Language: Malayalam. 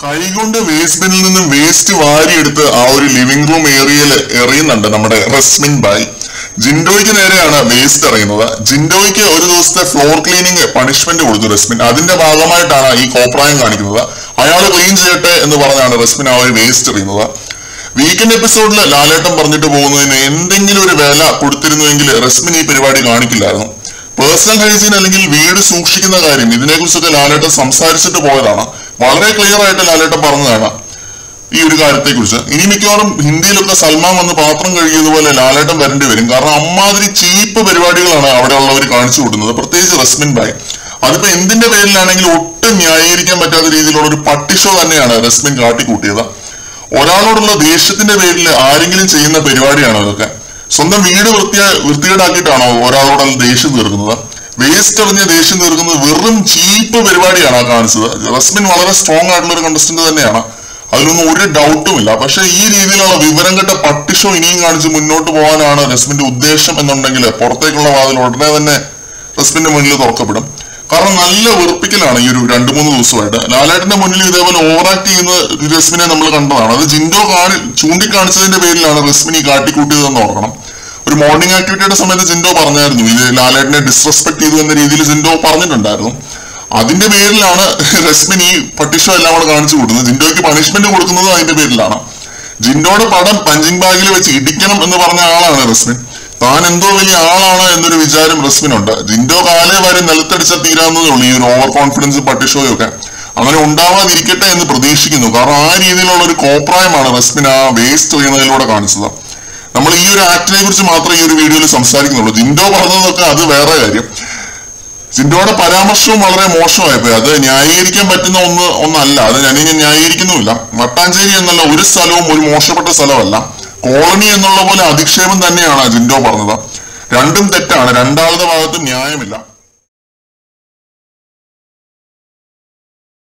കൈകൊണ്ട് വേസ്റ്റ് ബിന്നിൽ നിന്നും വേസ്റ്റ് വാരിയെടുത്ത് ആ ഒരു ലിവിംഗ് റൂം ഏരിയയിൽ എറിയുന്നുണ്ട് നമ്മുടെ റസ്മിൻ ബായ് ജിൻഡോയ്ക്ക് നേരെയാണ് വേസ്റ്റ് എറിയുന്നത് ജിൻഡോയ്ക്ക് ഒരു ദിവസത്തെ ഫ്ലോർ ക്ലീനിങ് പണിഷ്മെന്റ് കൊടുത്തു റസ്മിൻ അതിന്റെ ഭാഗമായിട്ടാണ് ഈ കോപ്രായം കാണിക്കുന്നത് അയാൾ ക്ലീൻ ചെയ്യട്ടെ എന്ന് പറഞ്ഞാണ് റസ്മിൻ ആ ഒരു വേസ്റ്റ് എറിയുന്നത് വീക്കെൻഡ് എപ്പിസോഡിൽ ലാലേട്ടൻ പറഞ്ഞിട്ട് പോകുന്നതിന് എന്തെങ്കിലും ഒരു വില കൊടുത്തിരുന്നുവെങ്കിൽ റസ്മിൻ ഈ പരിപാടി കാണിക്കില്ലായിരുന്നു പേഴ്സണൽ ഹൈജീൻ അല്ലെങ്കിൽ വീട് സൂക്ഷിക്കുന്ന കാര്യം ഇതിനെക്കുറിച്ചൊക്കെ ലാലേട്ടൻ സംസാരിച്ചിട്ട് പോയതാണ് വളരെ ക്ലിയർ ആയിട്ട് ലാലേട്ടൻ പറഞ്ഞതാണ് ഈ ഒരു കാര്യത്തെക്കുറിച്ച് ഇനി മിക്കവാറും ഹിന്ദിയിലൊക്കെ സൽമാൻ വന്ന് പാത്രം കഴുകിയതുപോലെ ലാലേട്ടൻ വരേണ്ടി വരും കാരണം അമ്മാതിരി ചീപ്പ് പരിപാടികളാണ് അവിടെ ഉള്ളവർ കാണിച്ചു കൊടുക്കുന്നത് പ്രത്യേകിച്ച് റസ്മിൻ ബായ് അതിപ്പോ എന്തിന്റെ പേരിലാണെങ്കിലും ഒട്ടും ന്യായീകരിക്കാൻ പറ്റാത്ത രീതിയിലുള്ള ഒരു പട്ടിഷോ തന്നെയാണ് റസ്മിൻ കാട്ടിക്കൂട്ടിയത് ഒരാളോടുള്ള ദേഷ്യത്തിന്റെ പേരിൽ ആരെങ്കിലും ചെയ്യുന്ന പരിപാടിയാണോ ഇതൊക്കെ സ്വന്തം വീട് വൃത്തിയാ വൃത്തികേടാക്കിയിട്ടാണോ ഒരാളോടുള്ള ദേഷ്യം തീർക്കുന്നത് വേസ്റ്റ് എറിഞ്ഞ് ദേഷ്യം തീർക്കുന്നത് വെറും ചീപ്പ് പരിപാടിയാണ് ആ കാണിച്ചത് റസ്മിൻ വളരെ സ്ട്രോങ് ആയിട്ടുള്ള ഒരു കണ്ടസ്റ്റന്റ് തന്നെയാണ് അതിലൊന്നും ഒരു ഡൗട്ടും ഇല്ല പക്ഷെ ഈ രീതിയിലുള്ള വിവരം കെട്ട പട്ടിഷോ ഇനിയും കാണിച്ച് മുന്നോട്ട് പോകാനാണ് റസ്മിന്റെ ഉദ്ദേശം എന്നുണ്ടെങ്കിൽ പുറത്തേക്കുള്ള വാതിൽ ഉടനെ തന്നെ റസ്മിന്റെ മുന്നിൽ തുറക്കപ്പെടും കാരണം നല്ല വെറുപ്പിക്കലാണ് ഈ ഒരു രണ്ടു മൂന്ന് ദിവസമായിട്ട് ലാലേട്ടന്റെ മുന്നിൽ ഇതേപോലെ ഓവറാക്ട് ചെയ്യുന്ന രസ്മിനെ നമ്മൾ കണ്ടതാണ് അത് ജിൻഡോ കാണി ചൂണ്ടിക്കാണിച്ചതിന്റെ പേരിലാണ് റസ്മിനി കാട്ടിക്കൂട്ടിയതെന്ന് ഓർക്കണം ഒരു മോർണിംഗ് ആക്ടിവിറ്റിയുടെ സമയത്ത് ജിൻഡോ പറഞ്ഞായിരുന്നു ഇത് ലാലേട്ടനെ ഡിസ്റെസ്പെക്ട് ചെയ്തു എന്ന രീതിയിൽ ജിൻഡോ പറഞ്ഞിട്ടുണ്ടായിരുന്നു അതിന്റെ പേരിലാണ് റസ്മിൻ ഈ പട്ടിഷോ എല്ലാം കൂടെ കാണിച്ചു കൊടുക്കുന്നത് ജിൻഡോയ്ക്ക് പണിഷ്മെന്റ് കൊടുക്കുന്നത് അതിന്റെ പേരിലാണ് ജിൻഡോയുടെ പടം പഞ്ചിങ് ബാഗിൽ വെച്ച് ഇടിക്കണം എന്ന് പറഞ്ഞ ആളാണ് റസ്മിൻ താൻ എന്തോ വലിയ ആളാണ് എന്നൊരു വിചാരം റസ്മിനുണ്ട് ജിൻഡോ കാലേ വരെ നിലത്തടിച്ച തീരാവുന്നതേ ഉള്ളൂ ഈ ഒരു ഓവർ കോൺഫിഡൻസ് പട്ടിഷോയൊക്കെ അങ്ങനെ ഉണ്ടാവാതിരിക്കട്ടെ എന്ന് പ്രതീക്ഷിക്കുന്നു കാരണം ആ രീതിയിലുള്ള ഒരു കോപ്രായമാണ് റസ്മിൻ ആ വേസ്റ്റ് ചെയ്യുന്നതിലൂടെ കാണിച്ചത് നമ്മൾ ഈ ഒരു ആക്ടിനെ കുറിച്ച് മാത്രമേ ഈ ഒരു വീഡിയോയിൽ സംസാരിക്കുന്നുള്ളൂ ജിൻഡോ പറഞ്ഞതൊക്കെ അത് വേറെ കാര്യം ജിൻഡോയുടെ പരാമർശവും വളരെ മോശമായിപ്പോയി അത് ന്യായീകരിക്കാൻ പറ്റുന്ന ഒന്ന് ഒന്നല്ല അത് ഞാൻ ഇനി ന്യായീകരിക്കുന്നുമില്ല മട്ടാഞ്ചേരി എന്നുള്ള ഒരു സ്ഥലവും ഒരു മോശപ്പെട്ട സ്ഥലമല്ല കോളനി എന്നുള്ള പോലെ അധിക്ഷേപം തന്നെയാണ് ജിൻഡോ പറഞ്ഞത് രണ്ടും തെറ്റാണ് രണ്ടാളുടെ ഭാഗത്തും ന്യായമില്ല